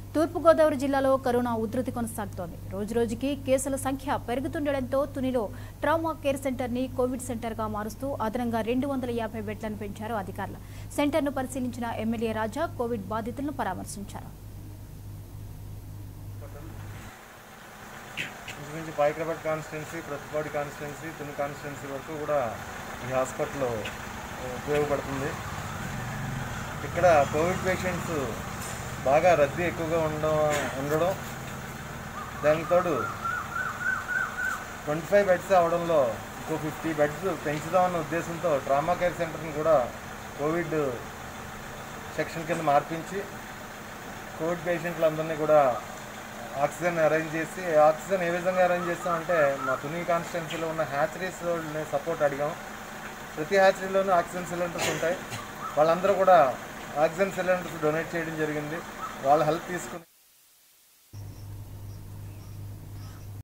తూర్పుగోదావరి జిల్లాలో కరోనా ఉధృతి కొనసాగుతోంది రోజురోజుకి కేసుల సంఖ్య పెరుగుతుండటంతో తునిలో ట్రామా కేర్ సెంటర్ని కోవిడ్ సెంటర్గా మారుస్తూ అదనంగా రెండు వందల యాభై బెడ్లను పెంచారు అధికారులు సెంటర్ను పరిశీలించిన ఎమ్మెల్యే రాజా కోవిడ్ బాధితులను పరామర్శించారు ఇంచుమించు పాయికరాబాద్ constituency Prathipadu constituency Tuni constituency వరకు కూడా ఈ హాస్పిటల్ ఉపయోగపడుతుంది ఇక్కడ కోవిడ్ పేషెంట్స్ బాగా రద్దీ ఎక్కువగా ఉండడం ఉండడం దానికి తోడు ట్వంటీ ఫైవ్ బెడ్స్ అవడంలో ఇంకో ఫిఫ్టీ బెడ్స్ పెంచుదామన్న ఉద్దేశంతో ట్రామా కేర్ సెంటర్ని కూడా కోవిడ్ సెక్షన్ కింద మార్పించి కోవిడ్ పేషెంట్లందరినీ కూడా ఆక్సిజన్ అరేంజ్ చేసి ఆక్సిజన్ ఏ విధంగా అరేంజ్ చేస్తామంటే మా తుని కాన్స్టిట్యున్సీలో ఉన్న హ్యాచరీస్ వాళ్ళని సపోర్ట్ అడిగాం ప్రతి హ్యాచరీలోనూ ఆక్సిజన్ సిలిండర్స్ ఉంటాయి వాళ్ళందరూ కూడా ఆక్సిజన్ సిలిండర్స్ డొనేట్ చేయడం జరిగింది వాళ్ళ హెల్ప్ తీసుకుని